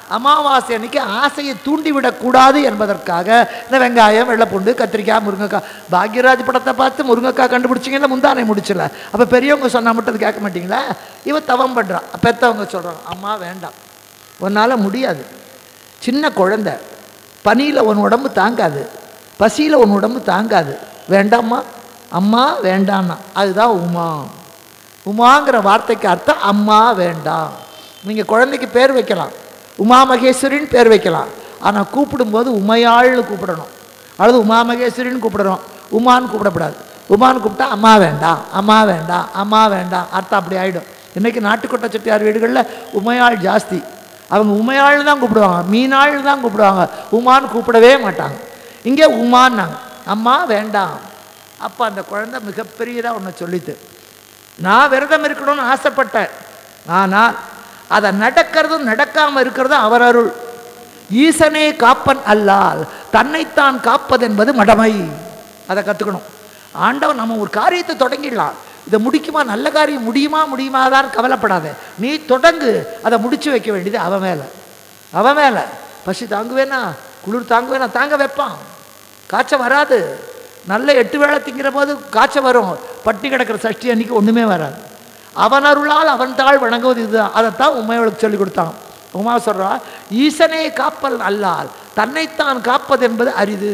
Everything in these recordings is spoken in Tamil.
அமாவாசை அன்னைக்கு ஆசையை தூண்டிவிடக்கூடாது என்பதற்காக இந்த வெங்காயம் வெள்ளைப்பூண்டு கத்திரிக்காய் முருங்கைக்காய் பாக்யராஜ் படத்தை பார்த்து முருங்கைக்காய் கண்டுபிடிச்சிங்கன்னா முந்தானை முடிச்சல அப்போ பெரியவங்க சொன்னால் மட்டும் அது கேட்க மாட்டீங்களா இவ தவம் பண்ணுறான் பெற்றவங்க சொல்கிறாங்க அம்மா வேண்டாம் உன்னால் முடியாது சின்ன குழந்தை பனியில் உன் உடம்பு தாங்காது பசியில் உன் உடம்பு தாங்காது வேண்டாம்மா அம்மா வேண்டாம்னா அதுதான் உமா உமாங்கிற வார்த்தைக்கு அர்த்தம் அம்மா வேண்டாம் நீங்கள் குழந்தைக்கு பேர் வைக்கலாம் உமா மகேஸ்வரின்னு பேர் வைக்கலாம் ஆனால் கூப்பிடும்போது உமையாள்னு கூப்பிடணும் அல்லது உமா மகேஸ்வரின்னு கூப்பிடணும் உமான்னு கூப்பிடக்கூடாது உமான்னு கூப்பிட்டா அம்மா வேண்டாம் அம்மா வேண்டாம் அம்மா வேண்டாம் அர்த்தம் அப்படி ஆகிடும் இன்றைக்கி நாட்டுக்கொட்டை செட்டியார் வீடுகளில் உமையாள் ஜாஸ்தி அவங்க உமையாள்னு தான் கூப்பிடுவாங்க மீனாள்னு தான் கூப்பிடுவாங்க உமான்னு கூப்பிடவே மாட்டாங்க இங்கே உமான்னாங்க அம்மா வேண்டாம் அப்போ அந்த குழந்தை மிகப்பெரியதாக ஒன்று சொல்லித்து நான் விரதம் இருக்கணும்னு ஆசைப்பட்டேன் ஆனால் அதை நடக்கிறதும் நடக்காமல் இருக்கிறதும் அவர் அருள் ஈசனே காப்பன் அல்லால் தன்னைத்தான் காப்பது என்பது மடமை அதை கற்றுக்கணும் ஆண்டவன் நம்ம ஒரு காரியத்தை தொடங்கிடலாம் இதை முடிக்குமா நல்ல காரியம் முடியுமா முடியுமாதான் கவலைப்படாத நீ தொடங்கு அதை முடிச்சு வைக்க வேண்டியது அவன் மேலே அவன் மேலே பசி தாங்குவேனா குளிர் தாங்குவேனா தாங்க வைப்பான் காய்ச்சல் வராது நல்ல எட்டு வேளை திங்கிற போது காய்ச்சல் வரும் பட்டி கிடக்கிற சஷ்டி அன்னைக்கு ஒன்றுமே வராது அவன் அருளால் அவன் தாழ் வணங்குவது இதுதான் அதைத்தான் உமையவளுக்கு சொல்லி கொடுத்தான் உமா சொல்றா ஈசனே காப்பல் அல்லால் தன்னைத்தான் காப்பது என்பது அரிது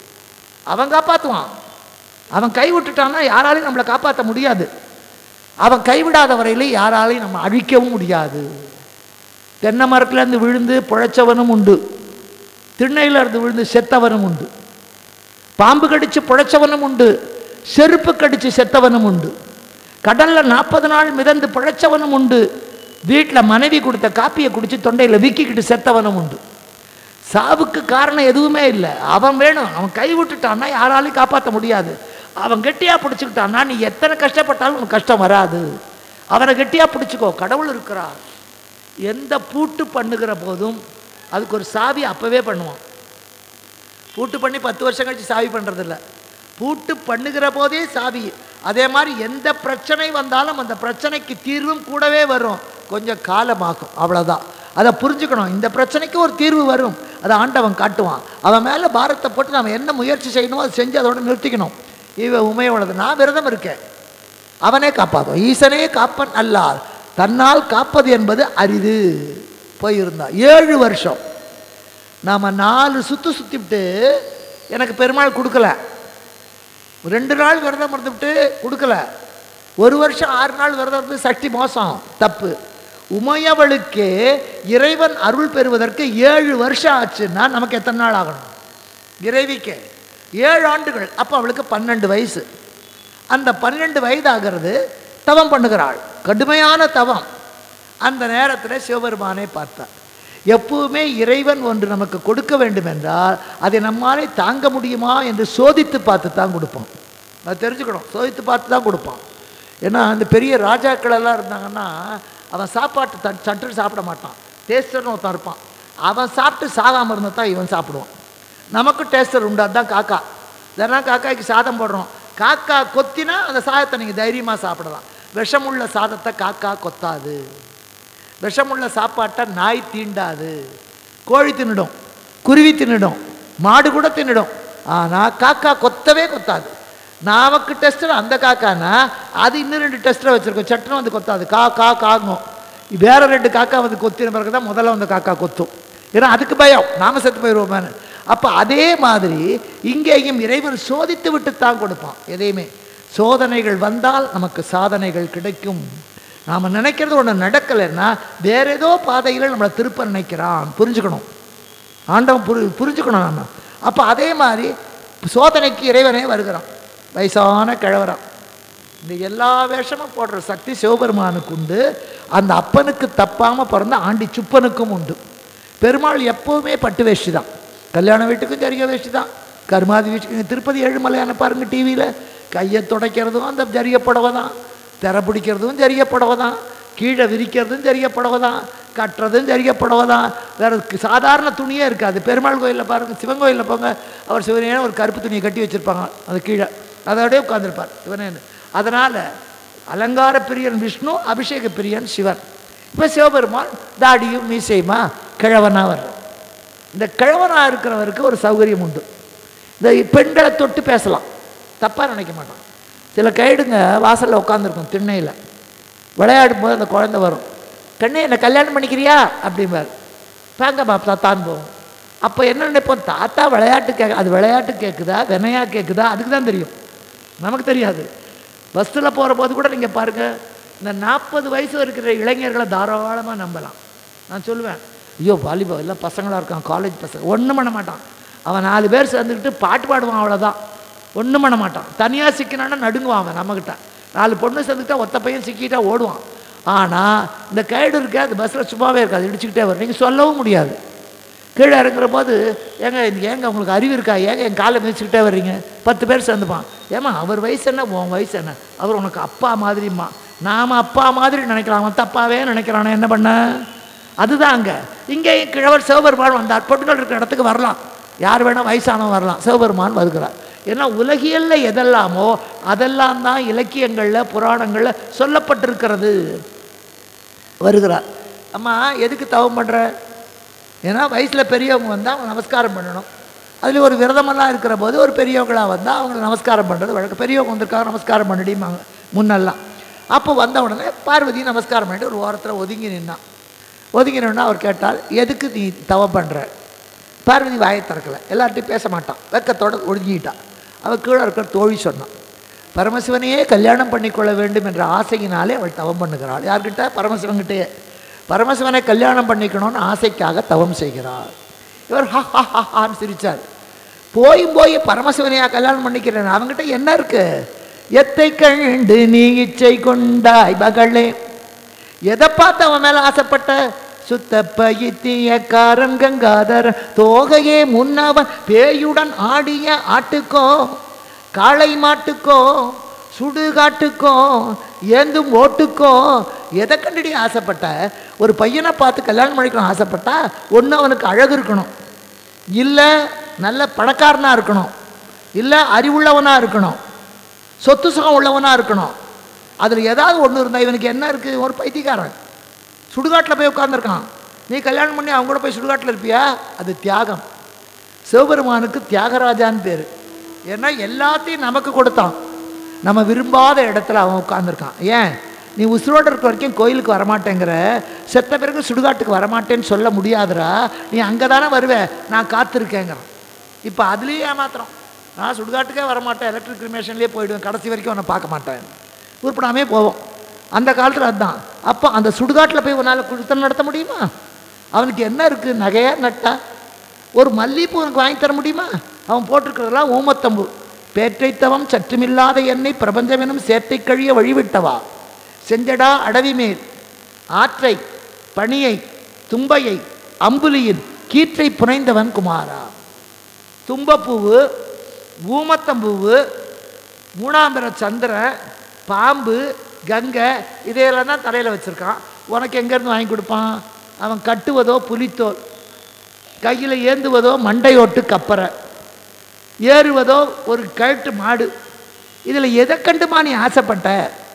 அவன் காப்பாற்றுவான் அவன் கை விட்டுட்டான்னா யாராலையும் நம்மளை காப்பாற்ற முடியாது அவன் கைவிடாத வரையில யாராலையும் நம்ம அழிக்கவும் முடியாது தென்னை மரத்துலேருந்து விழுந்து பிழைச்சவனும் உண்டு திண்ணையில இருந்து விழுந்து செத்தவனும் உண்டு பாம்பு கடிச்சு பிழைச்சவனும் உண்டு செருப்பு கடிச்சு செத்தவனும் உண்டு கடல்ல நாற்பது நாள் மிதந்து பிழைச்சவனும் உண்டு வீட்டில் மனைவி கொடுத்த காப்பியை குடிச்சு தொண்டையில் விக்கிக்கிட்டு செத்தவனும் உண்டு சாவுக்கு காரணம் எதுவுமே இல்லை அவன் வேணும் அவன் கை விட்டுட்டான்னா யாராலையும் காப்பாற்ற முடியாது அவன் கெட்டியாக பிடிச்சிக்கிட்டான்னா நீ எத்தனை கஷ்டப்பட்டாலும் உனக்கு கஷ்டம் வராது அவனை கெட்டியாக பிடிச்சிக்கோ கடவுள் இருக்கிறார் எந்த பூட்டு பண்ணுகிற போதும் அதுக்கு ஒரு சாவி அப்போவே பண்ணுவான் பூட்டு பண்ணி பத்து வருஷம் கழிச்சு சாவி பண்ணுறதில்ல பூட்டு பண்ணுகிற போதே சாவி அதே மாதிரி எந்த பிரச்சனை வந்தாலும் அந்த பிரச்சனைக்கு தீர்வும் கூடவே வரும் கொஞ்சம் காலமாகும் அவ்வளோதான் அதை புரிஞ்சுக்கணும் இந்த பிரச்சனைக்கு ஒரு தீர்வு வரும் அதை ஆண்டவன் காட்டுவான் அவன் மேலே பாரத்தை போட்டு நம்ம என்ன முயற்சி செய்யணுமோ அதை செஞ்சு அதோட நிறுத்திக்கணும் இவ உமையோடது நான் விரதம் இருக்கேன் அவனே காப்பாற்றும் ஈசனே காப்பன் அல்லால் தன்னால் காப்பது என்பது அரிது போயிருந்தான் ஏழு வருஷம் நாம் நாலு சுற்று சுற்றிவிட்டு எனக்கு பெருமாள் கொடுக்கல ரெண்டு நாள் விரதம் இருந்துவிட்டு கொடுக்கல ஒரு வருஷம் ஆறு நாள் விரதம் இருந்து சக்தி மோசம் தப்பு உமையவளுக்கே இறைவன் அருள் பெறுவதற்கு ஏழு வருஷம் ஆச்சுன்னா நமக்கு எத்தனை நாள் ஆகணும் இறைவிக்கே ஏழு ஆண்டுகள் அப்போ அவளுக்கு பன்னெண்டு வயசு அந்த பன்னெண்டு வயதாகிறது தவம் பண்ணுகிறாள் கடுமையான தவம் அந்த நேரத்தில் சிவபெருமானை பார்த்தார் எப்பவுமே இறைவன் ஒன்று நமக்கு கொடுக்க வேண்டும் என்றால் அதை நம்மாலே தாங்க முடியுமா என்று சோதித்து பார்த்து தான் கொடுப்போம் அது தெரிஞ்சுக்கணும் சோதித்து பார்த்து தான் கொடுப்பான் ஏன்னா அந்த பெரிய ராஜாக்கள் எல்லாம் இருந்தாங்கன்னா அவன் சாப்பாட்டு தட் சட்டு சாப்பிட மாட்டான் டேஸ்டர்னு ஒருத்தன் இருப்பான் அவன் சாப்பிட்டு சாகாமல் இருந்தால் தான் இவன் சாப்பிடுவான் நமக்கு டேஸ்டர் உண்டு அதுதான் காக்கா இதெல்லாம் காக்காய்க்கு சாதம் போடுறோம் காக்கா கொத்தினா அந்த சாதத்தை நீங்கள் தைரியமாக சாப்பிடலாம் விஷமுள்ள சாதத்தை காக்கா கொத்தாது விஷமுள்ள சாப்பாட்டை நாய் தீண்டாது கோழி தின்னுடும் குருவி தின்னுடும் மாடு கூட தின்னுடும் ஆனால் காக்கா கொத்தவே கொத்தாது நமக்கு டெஸ்டர் அந்த காக்கானா அது இன்னும் ரெண்டு டெஸ்டரை வச்சுருக்கோம் சட்டுன்னு வந்து கொத்தாது கா கா காங்கும் வேற ரெண்டு காக்கா வந்து கொத்தின பிறகு தான் முதல்ல வந்து காக்கா கொத்தும் ஏன்னா அதுக்கு பயம் நாம செத்து போயிடுவோமேனு அப்போ அதே மாதிரி இங்கேயும் இறைவன் சோதித்து விட்டு தான் கொடுப்பான் எதையுமே சோதனைகள் வந்தால் நமக்கு சாதனைகள் கிடைக்கும் நாம் நினைக்கிறது ஒன்று நடக்கலைன்னா வேற ஏதோ பாதையில் நம்மளை திருப்ப நினைக்கிறான் புரிஞ்சுக்கணும் ஆண்டவன் புரி புரிஞ்சுக்கணும் நம்ம அப்போ அதே மாதிரி சோதனைக்கு இறைவனே வருகிறான் வயசான கிழவரான் இந்த எல்லா வேஷமும் போடுற சக்தி சிவபெருமானுக்கு உண்டு அந்த அப்பனுக்கு தப்பாமல் பிறந்த ஆண்டி சுப்பனுக்கும் உண்டு பெருமாள் எப்போவுமே பட்டு வேஷ்டி தான் கல்யாண வீட்டுக்கும் ஜரிக வேஷ்டி தான் கருமாதி வீட்டுக்கு திருப்பதி ஏழுமலையான பாருங்க டிவியில் கையை துடைக்கிறதும் அந்த ஜரிக புடவை தான் திரை பிடிக்கிறதும் ஜரிக புடவை தான் கீழே விரிக்கிறதும் ஜரிக புடவை தான் கட்டுறதும் ஜரிக புடவை தான் வேறு சாதாரண துணியே இருக்காது பெருமாள் கோயிலில் பாருங்கள் சிவன் கோயிலில் போங்க அவர் சிவனையான ஒரு கருப்பு துணியை கட்டி வச்சுருப்பாங்க அது கீழே அதோடய உட்காந்துருப்பார் சிவனே அதனால் அலங்கார பிரியன் விஷ்ணு அபிஷேக பிரியன் சிவன் இப்போ சிவபெருமான் தாடியும் மீசையுமா கிழவனாக வர்றார் இந்த கிழவனாக இருக்கிறவருக்கு ஒரு சௌகரியம் உண்டு இந்த பெண்களை தொட்டு பேசலாம் தப்பாக நினைக்க மாட்டான் சில கைடுங்க வாசலில் உட்காந்துருக்கும் திண்ணையில் விளையாடும் போது அந்த குழந்தை வரும் கண்ணே என்னை கல்யாணம் பண்ணிக்கிறியா அப்படிம்பார் பாங்க பாப்பா தான் போவோம் அப்போ என்ன நினைப்போம் தாத்தா விளையாட்டு கேட்க அது விளையாட்டு கேட்குதா வினையா கேட்குதா அதுக்கு தான் தெரியும் நமக்கு தெரியாது பஸ்ஸில் போகிற போது கூட நீங்கள் பாருங்கள் இந்த நாற்பது வயசு இருக்கிற இளைஞர்களை தாராளமாக நம்பலாம் நான் சொல்லுவேன் ஐயோ வாலிபால் எல்லாம் பசங்களாக இருக்கான் காலேஜ் பசங்க ஒன்றும் பண்ண மாட்டான் அவன் நாலு பேர் சேர்ந்துக்கிட்டு பாட்டு பாடுவான் அவ்வளோதான் ஒன்றும் பண்ண மாட்டான் தனியாக சிக்கினான்னா நடுங்குவான் அவன் நம்மக்கிட்ட நாலு பொண்ணு சேர்ந்துக்கிட்டா ஒத்த பையன் சிக்கிட்டா ஓடுவான் ஆனால் இந்த கைடு இருக்க அது பஸ்ஸில் சும்மாவே இருக்காது இடிச்சுக்கிட்டே வரும் நீங்கள் சொல்லவும் முடியாது கீழே இறங்குற போது ஏங்க இது ஏங்க உங்களுக்கு அறிவு இருக்கா ஏங்க என் காலை மிதிச்சுக்கிட்டே வர்றீங்க பத்து பேர் சேர்ந்துப்பான் ஏமா அவர் வயசு என்ன உன் வயசு என்ன அவர் உனக்கு அப்பா மாதிரிம்மா நாம் அப்பா மாதிரி நினைக்கலாம் அவன் தப்பாவே நினைக்கிறானே என்ன பண்ண அதுதான் அங்கே இங்கேயும் கிழவர் சிவபெருமான் வந்தார் பொட்டுகள் இருக்கிற இடத்துக்கு வரலாம் யார் வேணால் வயசானவன் வரலாம் சிவபெருமான் வருகிறார் ஏன்னா உலகியல்ல எதெல்லாமோ அதெல்லாம் தான் இலக்கியங்களில் புராணங்களில் சொல்லப்பட்டிருக்கிறது வருகிறார் அம்மா எதுக்கு தவம் பண்ணுற ஏன்னா வயசில் பெரியவங்க வந்தால் அவங்க நமஸ்காரம் பண்ணணும் அதில் ஒரு விரதமெல்லாம் இருக்கிற போது ஒரு பெரியவங்களாக வந்தால் அவங்களை நமஸ்காரம் பண்ணுறது வழக்கம் பெரியவங்க வந்திருக்காங்க நமஸ்காரம் பண்ணிடிமாங்க முன்னெல்லாம் அப்போ வந்த உடனே பார்வதி நமஸ்காரம் பண்ணிட்டு ஒரு ஓரத்தில் ஒதுங்கி நின்னான் ஒதுங்கி நின்னா அவர் கேட்டால் எதுக்கு நீ தவம் பண்ணுற பார்வதி வாயை திறக்கலை எல்லார்ட்டையும் பேச மாட்டான் வெக்கத்தோட ஒதுங்கிட்டான் அவள் கீழே இருக்கிற தோழி சொன்னான் பரமசிவனையே கல்யாணம் பண்ணிக்கொள்ள வேண்டும் என்ற ஆசையினாலே அவள் தவம் பண்ணுகிறாள் யார்கிட்ட பரமசிவன்கிட்டயே பரமசிவனை கல்யாணம் பண்ணிக்கணும்னு ஆசைக்காக தவம் செய்கிறார் இவர் ஹா ஹா ஹா ஹான்னு சிரிச்சார் போய் போய் பரமசிவனையா கல்யாணம் பண்ணிக்கிறேன் அவங்ககிட்ட என்ன இருக்கு எத்தை கண்டு நீ இச்சை கொண்டாய் மகளே எதை பார்த்து அவன் மேல ஆசைப்பட்ட சுத்த பயித்தியக்காரன் கங்காதர் தோகையே முன்னவன் பேயுடன் ஆடிய ஆட்டுக்கோ காளை மாட்டுக்கோ சுடுகாட்டுக்கோ ஏந்தும் ஓட்டுக்கோ எதை கண்டுடி ஆசைப்பட்ட ஒரு பையனை பார்த்து கல்யாணம் பண்ணிக்கணும் ஆசைப்பட்டா ஒன்று அவனுக்கு அழகு இருக்கணும் இல்லை நல்ல பணக்காரனாக இருக்கணும் இல்லை அறிவுள்ளவனாக இருக்கணும் சொத்து சுகம் உள்ளவனாக இருக்கணும் அதில் ஏதாவது ஒன்று இருந்தால் இவனுக்கு என்ன இருக்குது ஒரு பைத்தியக்காரன் சுடுகாட்டில் போய் உட்காந்துருக்கான் நீ கல்யாணம் பண்ணி அவங்க கூட போய் சுடுகாட்டில் இருப்பியா அது தியாகம் சிவபெருமானுக்கு தியாகராஜான்னு பேர் ஏன்னா எல்லாத்தையும் நமக்கு கொடுத்தான் நம்ம விரும்பாத இடத்துல அவன் உட்காந்துருக்கான் ஏன் நீ உசுரோடு இருக்க வரைக்கும் கோயிலுக்கு வரமாட்டேங்கிற செத்த பிறகு சுடுகாட்டுக்கு வரமாட்டேன்னு சொல்ல முடியாதுடா நீ அங்கே தானே வருவே நான் காத்திருக்கேங்கிறான் இப்போ அதுலேயே ஏமாத்துறோம் நான் சுடுகாட்டுக்கே வரமாட்டேன் எலக்ட்ரிக் கிரிமேஷன்லேயே போயிடுவேன் கடைசி வரைக்கும் அவனை பார்க்க மாட்டேன் உருப்படாமே போவோம் அந்த காலத்தில் அதுதான் அப்போ அந்த சுடுகாட்டில் போய் உன்னால் குழுத்தம் நடத்த முடியுமா அவனுக்கு என்ன இருக்குது நகையா நட்டா ஒரு மல்லிகைப்பூ உனக்கு வாங்கி தர முடியுமா அவன் போட்டிருக்கிறதெல்லாம் ஊமத்தம்பு பேற்றைத்தவம் சற்றுமில்லாத என்னை பிரபஞ்சமெனும் சேற்றை கழிய வழிவிட்டவா செஞ்சடா அடவி மேல் ஆற்றை பணியை தும்பையை அம்புலியின் கீற்றை புனைந்தவன் குமாரா தும்பப்பூவு ஊமத்தம்பூவு மூணாம்பிர சந்திரன் பாம்பு கங்கை இதையெல்லாம் தான் தலையில் வச்சுருக்கான் உனக்கு எங்கேருந்து வாங்கி கொடுப்பான் அவன் கட்டுவதோ புலித்தோல் கையில் ஏந்துவதோ மண்டையோட்டு கப்பரை ஏறுவதோ ஒரு கழட்டு மாடு இதில் எதை கண்டுமா நீ ஆசைப்பட்ட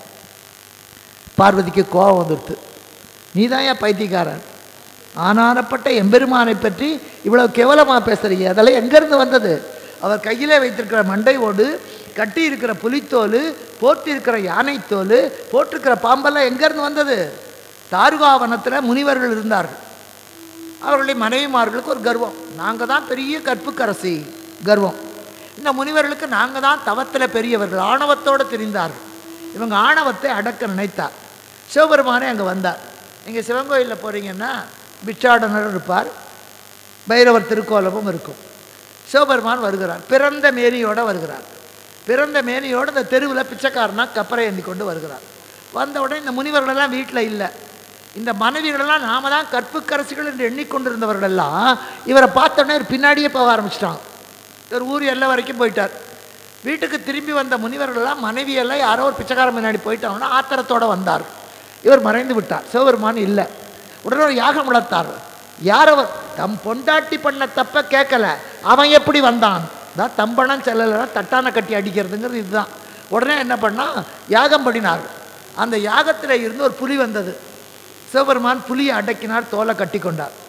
பார்வதிக்கு கோபம் வந்துடுது நீ தான் ஏன் பைத்தியக்காரன் ஆனானப்பட்ட எம்பெருமானை பற்றி இவ்வளோ கேவலமாக பேசுறீங்க அதெல்லாம் எங்கேருந்து வந்தது அவர் கையிலே வைத்திருக்கிற மண்டையோடு கட்டி இருக்கிற புலித்தோல் போர்த்தி இருக்கிற யானைத்தோல் போட்டிருக்கிற பாம்பெல்லாம் எங்கேருந்து வந்தது தாருகாவனத்தில் முனிவர்கள் இருந்தார்கள் அவர்களுடைய மனைவிமார்களுக்கு ஒரு கர்வம் நாங்கள் தான் பெரிய கற்புக்கரசி கர்வம் இந்த முனிவர்களுக்கு நாங்கள் தான் தவத்தில் பெரியவர்கள் ஆணவத்தோடு தெரிந்தார்கள் இவங்க ஆணவத்தை அடக்க நினைத்தார் சிவபெருமானே அங்கே வந்தார் நீங்கள் சிவன் கோயிலில் போகிறீங்கன்னா பிச்சாடனர் இருப்பார் பைரவர் திருக்கோலமும் இருக்கும் சிவபெருமான் வருகிறார் பிறந்த மேனியோடு வருகிறார் பிறந்த மேனியோடு இந்த தெருவில் பிச்சைக்காரனா கப்பரை ஏந்தி கொண்டு வருகிறார் வந்த உடனே இந்த முனிவர்களெல்லாம் வீட்டில் இல்லை இந்த மனைவிகளெல்லாம் நாம தான் கற்புக்கரசிகள் என்று எண்ணிக்கொண்டிருந்தவர்கள் எல்லாம் இவரை பார்த்தோன்னே இவர் பின்னாடியே போக ஆரம்பிச்சிட்டாங்க இவர் ஊர் எல்லை வரைக்கும் போயிட்டார் வீட்டுக்கு திரும்பி வந்த முனிவர்களெல்லாம் மனைவியெல்லாம் யாரோ ஒரு பிச்சைக்காரன் முன்னாடி போயிட்டாங்கன்னா ஆத்திரத்தோட வந்தார் இவர் மறைந்து விட்டார் சிவபெருமான் இல்லை உடனே ஒரு யாகம் வளர்த்தார் யாரவர் தம் பொண்டாட்டி பண்ண தப்ப கேட்கல அவன் எப்படி வந்தான் தான் தம்பணம் செல்லலைன்னா தட்டான கட்டி அடிக்கிறதுங்கிறது இதுதான் உடனே என்ன பண்ணா யாகம் பண்ணினார் அந்த யாகத்தில் இருந்து ஒரு புலி வந்தது சிவபெருமான் புலியை அடக்கினார் தோலை கட்டி கொண்டார்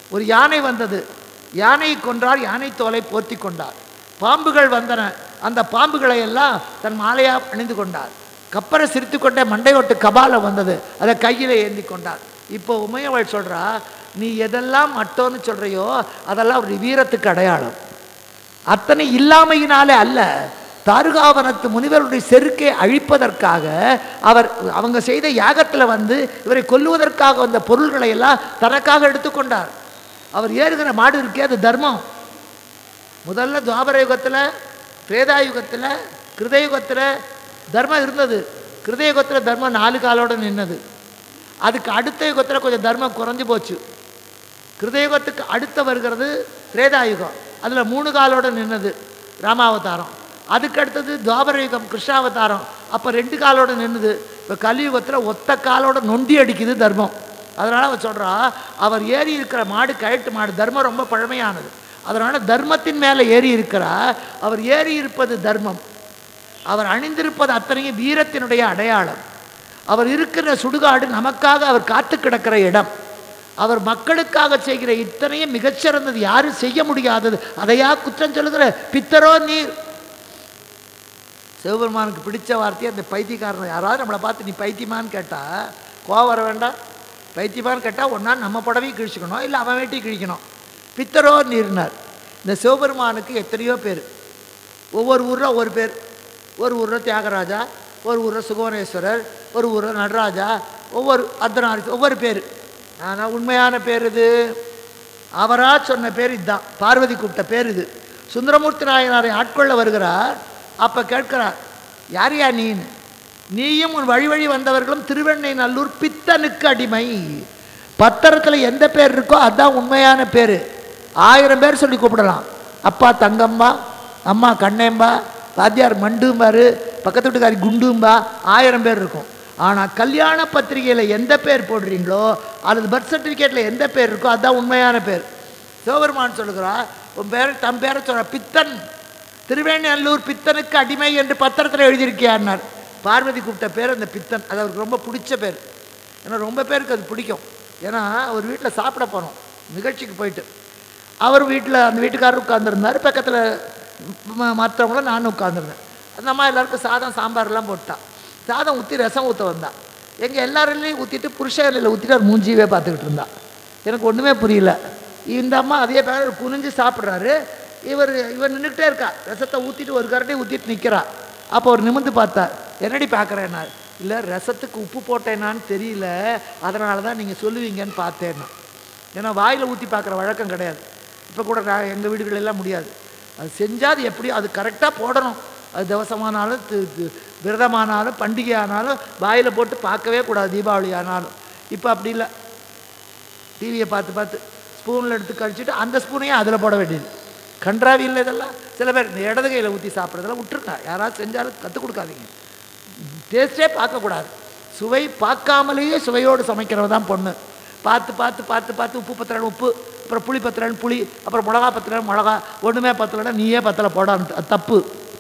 ஒரு யானை வந்தது யானையை கொன்றார் யானை தோலை போர்த்தி கொண்டார் பாம்புகள் வந்தன அந்த பாம்புகளை எல்லாம் தன் மாலையா அணிந்து கொண்டார் கப்பரை சிரித்து கொண்டே மண்டையோட்டு கபால வந்தது அதை கையில் ஏந்தி கொண்டார் இப்போ உமையவள் சொல்றா நீ எதெல்லாம் மட்டோன்னு சொல்றியோ அதெல்லாம் ஒரு வீரத்துக்கு அடையாளம் அத்தனை இல்லாமையினாலே அல்ல தாருகாவனத்து முனிவருடைய செருக்கை அழிப்பதற்காக அவர் அவங்க செய்த யாகத்தில் வந்து இவரை கொல்லுவதற்காக வந்த பொருள்களை எல்லாம் தனக்காக எடுத்துக்கொண்டார் அவர் ஏறுகிற மாடு இருக்கே அது தர்மம் முதல்ல துவாபர யுகத்தில் திரேதா யுகத்தில் கிருதயுகத்தில் தர்மம் இருந்தது கிருதயுகத்தில் தர்மம் நாலு காலோட நின்னது அதுக்கு அடுத்த யுகத்தில் கொஞ்சம் தர்மம் குறைஞ்சு போச்சு கிருதயுகத்துக்கு அடுத்த வருகிறது திரேதாயுகம் அதில் மூணு காலோட நின்னது ராமாவதாரம் அதுக்கு அடுத்தது துவாபர யுகம் கிருஷ்ணாவதாரம் அப்போ ரெண்டு காலோட நின்னுது இப்போ கலியுகத்தில் ஒத்த காலோட நொண்டி அடிக்குது தர்மம் அதனால் அவர் சொல்கிறா அவர் ஏறி இருக்கிற மாடு கயட்டு மாடு தர்மம் ரொம்ப பழமையானது அதனால் தர்மத்தின் மேலே ஏறி இருக்கிறார் அவர் ஏறி இருப்பது தர்மம் அவர் அணிந்திருப்பது அத்தனையும் வீரத்தினுடைய அடையாளம் அவர் இருக்கிற சுடுகாடு நமக்காக அவர் காத்து கிடக்கிற இடம் அவர் மக்களுக்காக செய்கிற இத்தனையும் மிகச்சிறந்தது யாரும் செய்ய முடியாதது அதையா குற்றம் சொல்லுகிற பித்தரோ நீர் சிவபெருமானுக்கு பிடிச்ச வார்த்தையை அந்த பைத்தியக்காரன் யாராவது நம்மளை பார்த்து நீ பைத்தியமான்னு கேட்டால் கோவம் வர வேண்டாம் பைத்தியமான்னு கேட்டால் ஒன்றா நம்ம புடவையும் கிழிச்சுக்கணும் இல்லை அவன் வேட்டி கிழிக்கணும் பித்தரோ நீர்னார் இந்த சிவபெருமானுக்கு எத்தனையோ பேர் ஒவ்வொரு ஊரில் ஒவ்வொரு பேர் ஒரு ஊரில் தியாகராஜா ஒரு ஊரில் சுகவனேஸ்வரர் ஒரு ஊரில் நடராஜா ஒவ்வொரு அர்த்தநாரி ஒவ்வொரு பேர் ஆனால் உண்மையான பேர் இது அவராக சொன்ன பேர் இதுதான் பார்வதி கூப்பிட்ட பேர் இது சுந்தரமூர்த்தி நாயனாரை ஆட்கொள்ள வருகிறார் அப்போ கேட்கிறார் யார் யா நீன்னு நீயும் உன் வழி வழி வந்தவர்களும் திருவெண்ணை நல்லூர் பித்தனுக்கு அடிமை பத்திரத்தில் எந்த பேர் இருக்கோ அதுதான் உண்மையான பேர் ஆயிரம் பேர் சொல்லி கூப்பிடலாம் அப்பா தங்கம்மா அம்மா கண்ணேம்பா வாத்தியார் மண்டும்பாரு பக்கத்து வீட்டுக்காரி குண்டும்பா ஆயிரம் பேர் இருக்கும் ஆனால் கல்யாண பத்திரிகையில் எந்த பேர் போடுறீங்களோ அல்லது பர்த் சர்டிஃபிகேட்டில் எந்த பேர் இருக்கோ அதுதான் உண்மையான பேர் சிவபெருமான் சொல்லுகிறா உன் பேர் தம் பேரை சொல்ற பித்தன் திருவேணியல்லூர் பித்தனுக்கு அடிமை என்று பத்திரத்தில் எழுதியிருக்கியான்னார் பார்வதி கூப்பிட்ட பேர் அந்த பித்தன் அது அவருக்கு ரொம்ப பிடிச்ச பேர் ஏன்னா ரொம்ப பேருக்கு அது பிடிக்கும் ஏன்னா அவர் வீட்டில் சாப்பிட போனோம் நிகழ்ச்சிக்கு போயிட்டு அவர் வீட்டில் அந்த வீட்டுக்காரர் உட்காந்துருந்தார் பக்கத்தில் மற்றவங்களும் நானும் உட்காந்துருந்தேன் அந்த அம்மா எல்லாருக்கும் சாதம் சாம்பார்லாம் போட்டான் சாதம் ஊற்றி ரசம் ஊற்ற வந்தா எங்கள் எல்லாரிலையும் ஊற்றிட்டு புருஷனில் ஊற்றிட்டு அவர் மூஞ்சியவே பார்த்துக்கிட்டு இருந்தா எனக்கு ஒன்றுமே புரியல இந்த அம்மா அதே பேர் குனிஞ்சு சாப்பிட்றாரு இவர் இவர் நின்றுக்கிட்டே இருக்கா ரசத்தை ஊற்றிட்டு ஒரு கரண்டி ஊற்றிட்டு நிற்கிறா அப்போ அவர் நிமிர்ந்து பார்த்தார் என்னடி பார்க்குறேன்னா இல்லை ரசத்துக்கு உப்பு போட்டேனான்னு தெரியல அதனால தான் நீங்கள் சொல்லுவீங்கன்னு பார்த்தேன்னா ஏன்னா வாயில் ஊற்றி பார்க்குற வழக்கம் கிடையாது இப்போ கூட நான் எங்கள் வீடுகள் எல்லாம் முடியாது அது செஞ்சால் அது எப்படியோ அது கரெக்டாக போடணும் அது தவசமானாலும் தி- தி- விரதமானாலும் பண்டிகை ஆனாலும் வாயில் போட்டு பார்க்கவே கூடாது தீபாவளி ஆனாலும் இப்போ அப்படி இல்லை டிவியை பார்த்து பார்த்து ஸ்பூனில் எடுத்து கழிச்சிட்டு அந்த ஸ்பூனையும் அதில் போட வேண்டியது கன்றாவி இல்லை இதெல்லாம் சில பேர் இந்த இடது கையில் ஊற்றி சாப்பிட்றதெல்லாம் விட்டுருங்க யாராவது செஞ்சாலும் கற்றுக் கொடுக்காதீங்க டேஸ்டே பார்க்கக்கூடாது சுவை பார்க்காமலேயே சுவையோடு சமைக்கிறவ தான் பொண்ணு பார்த்து பார்த்து பார்த்து பார்த்து உப்பு பத்திரன் உப்பு அப்புறம் புளி பத்திரன் புளி அப்புறம் மிளகா பத்திரன் மிளகா ஒன்றுமே பத்தலைன்னா நீயே பத்தலை போடான்னு அது தப்பு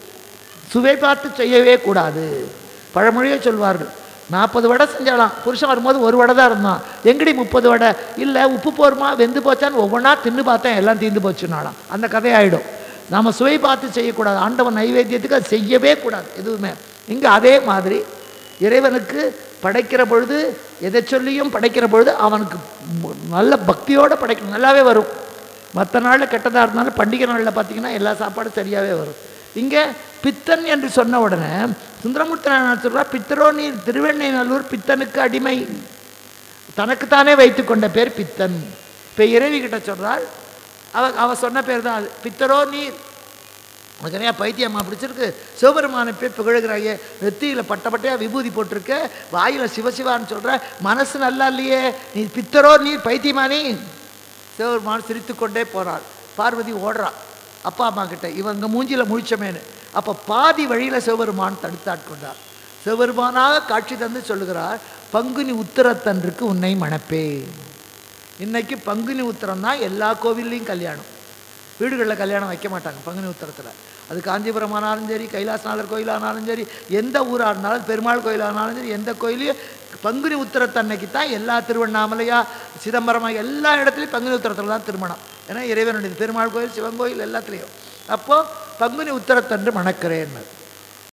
சுவை பார்த்து செய்யவே கூடாது பழமொழியே சொல்வார்கள் நாற்பது வடை செஞ்சாலாம் புருஷன் வரும்போது ஒரு வடை தான் இருந்தான் எங்கடி முப்பது வடை இல்லை உப்பு போருமா வெந்து போச்சான்னு ஒவ்வொன்றா தின்னு பார்த்தேன் எல்லாம் தீர்ந்து போச்சுனாலாம் அந்த கதையாயிடும் நாம் சுவை பார்த்து செய்யக்கூடாது ஆண்டவன் நைவேத்தியத்துக்கு அது செய்யவே கூடாது எதுவுமே இங்கே அதே மாதிரி இறைவனுக்கு படைக்கிற பொழுது எதை சொல்லியும் படைக்கிற பொழுது அவனுக்கு ம- நல்ல பக்தியோடு படைக்கணும் நல்லாவே வரும் மற்ற நாளில் கெட்டதாக இருந்தாலும் பண்டிகை நாளில் பார்த்தீங்கன்னா எல்லா சாப்பாடும் சரியாகவே வரும் இங்கே பித்தன் என்று சொன்ன உடனே சுந்தரமூர்த்தி நாயனார் சொல்றா பித்தரோ நீ திருவெண்ணெய்நல்லூர் பித்தனுக்கு அடிமை தனக்குத்தானே வைத்து கொண்ட பேர் பித்தன் இப்போ இறைவி கிட்ட சொல்றாள் அவ அவ சொன்ன பேர் தான் அது பித்தரோ நீர் உனக்கு நிறையா பைத்தியம்மா பிடிச்சிருக்கு சிவபெருமானை போய் புகழுகிறாயே நெத்தியில் பட்ட பட்டையாக விபூதி போட்டிருக்க வாயில் சிவசிவான்னு சொல்கிற மனசு நல்லா இல்லையே நீ பித்தரோ நீர் பைத்தியமா நீ சிவபெருமான் சிரித்து கொண்டே போறாள் பார்வதி ஓடுறா அப்பா அம்மா கிட்ட இவங்க மூஞ்சில முழிச்சமேனு அப்போ பாதி வழியில் சிவபெருமான் தடுத்தாட்கொண்டார் சிவபெருமானாக காட்சி தந்து சொல்லுகிறார் பங்குனி உத்திரத்தன்றுக்கு உன்னை மணப்பேன் இன்னைக்கு பங்குனி உத்திரம் தான் எல்லா கோவில்லையும் கல்யாணம் வீடுகளில் கல்யாணம் வைக்க மாட்டாங்க பங்குனி உத்தரத்தில் அது காஞ்சிபுரம் ஆனாலும் சரி கைலாசநாதர் கோயிலானாலும் சரி எந்த ஊராக இருந்தாலும் பெருமாள் கோயிலானாலும் சரி எந்த கோயிலையும் பங்குனி உத்தரத்தன்னைக்கு தான் எல்லா திருவண்ணாமலையா சிதம்பரமா எல்லா இடத்துலையும் பங்குனி உத்தரத்தில் தான் திருமணம் ஏன்னா இறைவனுடைய பெருமாள் கோயில் சிவன் கோயில் எல்லாத்துலேயும் அப்போது பங்குனி உத்தரத்தன்று மணக்கிறேன்னு